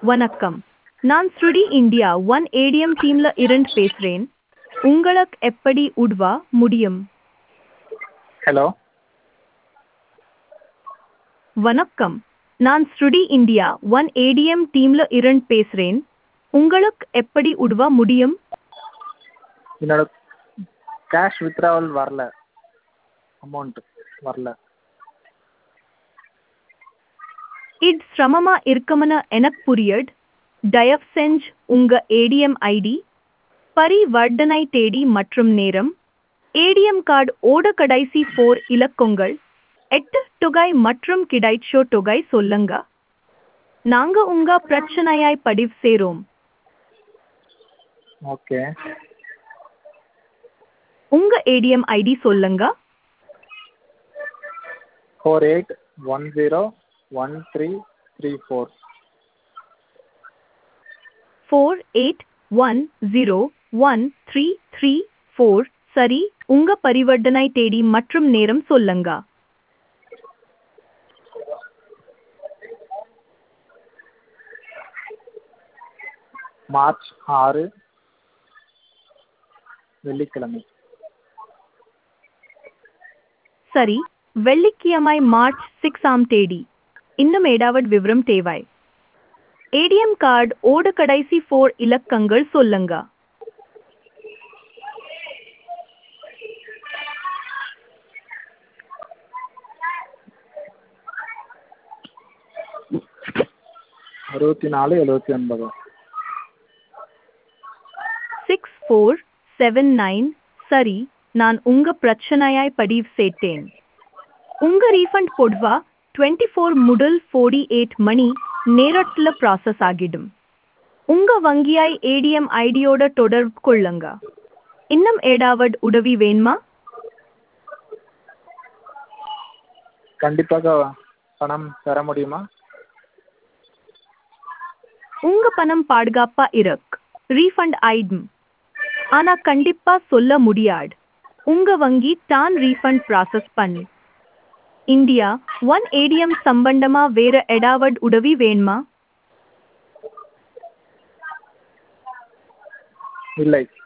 வணக்கம் நான் ஸ்ருடி இந்தியா ஒன் ஏடிஎம் டீம்ல இருந்து பேசுறேன் உங்களுக்கு எப்படி உதவ முடியும் ஹலோ வணக்கம் நான் ஸ்ருடி இந்தியா ஒன் ஏடிஎம் டீம்ல இருந்து பேசுறேன் உங்களுக்கு எப்படி உதவ முடியும் என்னோட கேஷ் வித்ட்ராவல் வரல அமௌண்ட் வரல இது சிரமமா இருக்கும்னு எனக்கு புரியுது தயவு செஞ்சு உங்க ஏடிஎம் ஐடி பரிவர்த்தனை தேதி மற்றும் நேரம் ஏடிஎம் கார்டு ஓட கடைசி ஃபோர் இலக்கங்கள் எட்டு தொகை மற்றும் கிடைச்சோ தொகை சொல்லுங்க நாங்க உங்க பிரச்சனையாய் பதிவு செய்றோம் ஓகே உங்க ஏடிஎம் ஐடி சொல்லுங்க four eight one zero one three three four four eight one zero one three three four சரி உங்க பரிவர்த்தனை தேதி மற்றும் நேரம் சொல்லுங்க மார்ச் ஆறு வெள்ளிக்கிழமை சரி வெள்ளிக்கிழமை மார்ச் சிக்ஸ் ஆம் தேதி இன்னும் ஏதாவது விவரம் தேவை ஏடிஎம் கார்டு ஓட கடைசி ஃபோர் இலக்கங்கள் சொல்லுங்க அறுபத்தி நாலு எழுபத்தி ஒன்பது சிக்ஸ் ஃபோர் செவன் நைன் சரி நான் உங்க பிரச்சனையாய் பதிவு செய்தேன் உங்க ரீஃபண்ட் பொதுவா டுவெண்ட்டி ஃபோர் முதல் ஃபோர்டி எயிட் மணி நேரத்தில் ப்ராசஸ் ஆகிடும் உங்க வங்கியாய் ஏடிஎம் ஐடியோட தொடர்பு கொள்ளுங்க இன்னும் ஏதாவது உதவி வேணுமா கண்டிப்பாக பணம் பெற முடியுமா உங்க பணம் பாதுகாப்பா இருக்கு ரீஃபண்ட் ஆயிடும் ஆனா கண்டிப்பா சொல்ல முடியாது உங்க வங்கி தான் ரீஃபண்ட் ப்ராசஸ் பண்ணு இந்தியா ஒன் ஏடிஎம் சம்பந்தமா வேற ஏதாவது உதவி வேணுமா இல்லை